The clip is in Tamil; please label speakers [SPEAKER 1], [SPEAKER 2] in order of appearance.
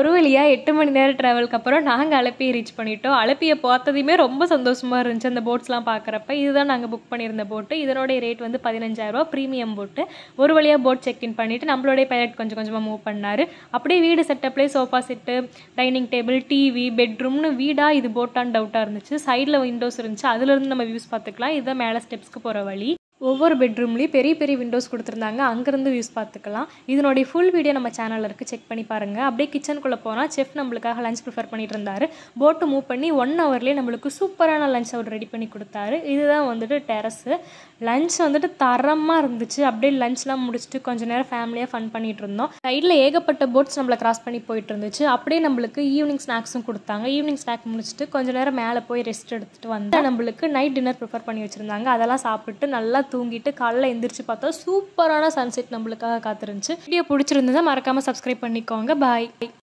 [SPEAKER 1] ஒரு வழியாக எட்டு மணி நேரம் ட்ராவலுக்கு அப்புறம் நாங்கள் அலப்பியை ரீச் பண்ணிட்டோம் அலப்பியை பார்த்ததுமே ரொம்ப சந்தோஷமாக இருந்துச்சு அந்த போட்ஸ்லாம் பார்க்குறப்ப இதுதான் நாங்கள் புக் பண்ணியிருந்த போட்டு இதனுடைய ரேட் வந்து பதினஞ்சாயிரரூவா ப்ரீமியம் போட்டு ஒரு வழியாக போட் செக்இன் பண்ணிவிட்டு நம்மளுடைய பைலட் கொஞ்சம் கொஞ்சமாக மூவ் பண்ணார் அப்படியே வீடு செட்டப்லேயே sofa set dining table TV பெட்ரூம்னு வீடாக இது போட்டான்னு டவுட்டாக இருந்துச்சு சைடில் விண்டோஸ் இருந்துச்சு அதுலேருந்து நம்ம வியூஸ் பார்த்துக்கலாம் இதுதான் மேலே ஸ்டெப்ஸ்க்கு போகிற வழி ஒவ்வொரு பெட்ரூம்லேயும் பெரிய பெரிய விண்டோஸ் கொடுத்துருந்தாங்க அங்கேருந்து வியூஸ் பார்த்துக்கலாம் இதனுடைய ஃபுல் வீடியோ நம்ம சேனலில் இருக்குது செக் பண்ணி பாருங்கள் அப்படியே கிச்சனுக்குள்ளே போனால் செஃப் நம்மளுக்காக லஞ்ச் ப்ரிஃபர் பண்ணிட்டு இருந்தார் போட்டு மூவ் பண்ணி ஒன் ஹவர்லேயே நம்மளுக்கு சூப்பரான லஞ்ச் அவர் ரெடி பண்ணி கொடுத்தாரு இதுதான் வந்துட்டு டெரஸு லஞ்ச் வந்துட்டு தரமாக இருந்துச்சு அப்படியே லஞ்ச்லாம் முடிச்சுட்டு கொஞ்ச நேரம் ஃபேமிலியாக ஃபன் பண்ணிட்டு இருந்தோம் சைடில் ஏகப்பட்ட போட்ஸ் நம்மளை கிராஸ் பண்ணி போயிட்டு இருந்துச்சு அப்படியே நம்மளுக்கு ஈவினிங் ஸ்நாக்ஸும் கொடுத்தாங்க ஈவினிங் ஸ்நாக் முடிச்சுட்டு கொஞ்ச நேரம் மேலே போய் ரெஸ்ட் எடுத்துகிட்டு வந்து நம்மளுக்கு நைட் டின்னர் ப்ரிப்பேர் பண்ணி வச்சுருந்தாங்க அதெல்லாம் சாப்பிட்டு நல்லா தூங்கிட்டு காலைல எந்திரிச்சு பார்த்தா சூப்பரான சன்செட் நம்மளுக்காக காத்திருந்துச்சு வீடியோ பிடிச்சிருந்ததா மறக்காமல் சப்ஸ்கிரைப் பண்ணிக்கோங்க பாய்